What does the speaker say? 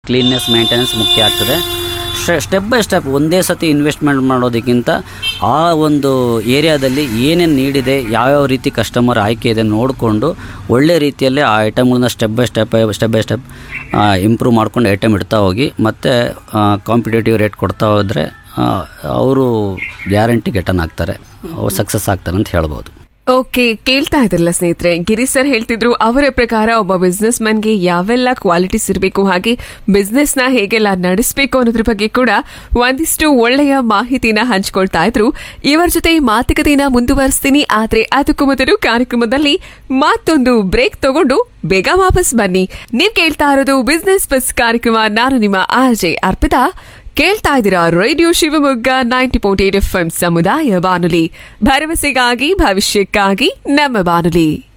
cleanness maintenance ಮುಖ್ಯ ಆಗ್ತದೆ step by step ಒಂದೇ ಸತಿ ಇನ್ವೆಸ್ಟ್ಮೆಂಟ್ ಮಾಡೋದಕ್ಕಿಂತ ಆ ಒಂದು ಏರಿಯಾದಲ್ಲಿ ಏನೇನು ನೀಡಿದೆ ಯಾವ್ಯಾವ ರೀತಿ ಕಸ್ಟಮರ್ ಆಯ್ಕೆ ಇದೆ ನೋಡಿಕೊಂಡು ಒಳ್ಳೆ ರೀತಿಯಲ್ಲಿ ಆ ಐಟಮ್ಗಳನ್ನ step by step step by step improve ಮಾಡ್ಕೊಂಡು ಐಟಮ್ ಇಡ್ತಾ ಹೋಗಿ ಮತ್ತು ಕಾಂಪಿಟೇಟಿವ್ ರೇಟ್ ಕೊಡ್ತಾ ಹೋದರೆ ಅವರು ಗ್ಯಾರಂಟಿ ಗೆಟನ್ ಆಗ್ತಾರೆ ಅವ್ರು ಸಕ್ಸಸ್ ಆಗ್ತಾರೆ ಅಂತ ಹೇಳ್ಬೋದು ಓಕೆ ಕೇಳ್ತಾ ಇದ್ರಲ್ಲ ಸ್ನೇಹಿತರೆ ಗಿರಿ ಸರ್ ಹೇಳ್ತಿದ್ರು ಅವರ ಪ್ರಕಾರ ಒಬ್ಬ ಬಿಸ್ನೆಸ್ ಗೆ ಯಾವೆಲ್ಲ ಕ್ವಾಲಿಟೀಸ್ ಇರಬೇಕು ಹಾಗೆ ಬಿಸ್ನೆಸ್ ನ ಹೇಗೆಲ್ಲ ನಡೆಸಬೇಕು ಅನ್ನೋದ್ರ ಬಗ್ಗೆ ಕೂಡ ಒಂದಿಷ್ಟು ಒಳ್ಳೆಯ ಮಾಹಿತಿನ ಹಂಚ್ಕೊಳ್ತಾ ಇದ್ರು ಇವರ ಜೊತೆ ಮಾತುಕತೆನ ಮುಂದುವರಿಸ್ತೀನಿ ಆದ್ರೆ ಅದಕ್ಕೂ ಮೊದಲು ಕಾರ್ಯಕ್ರಮದಲ್ಲಿ ಮತ್ತೊಂದು ಬ್ರೇಕ್ ತಗೊಂಡು ಬೇಗ ವಾಪಸ್ ಬನ್ನಿ ನೀವ್ ಕೇಳ್ತಾ ಇರೋದು ಬಿಸ್ನೆಸ್ ಬಸ್ ಕಾರ್ಯಕ್ರಮ ನಾನು ನಿಮ್ಮ ಆರ್ ಜೆ ಅರ್ಪಿತಾ ಕೇಳ್ತಾ ಇದ್ದೀರಾ radio Shivamogga ninety point eight F ಸಮುದಾಯ ಬಾನುಲಿ ಭರವಸೆಗಾಗಿ ಭವಿಷ್ಯಕ್ಕಾಗಿ ನಮ್ಮ ಬಾನುಲಿ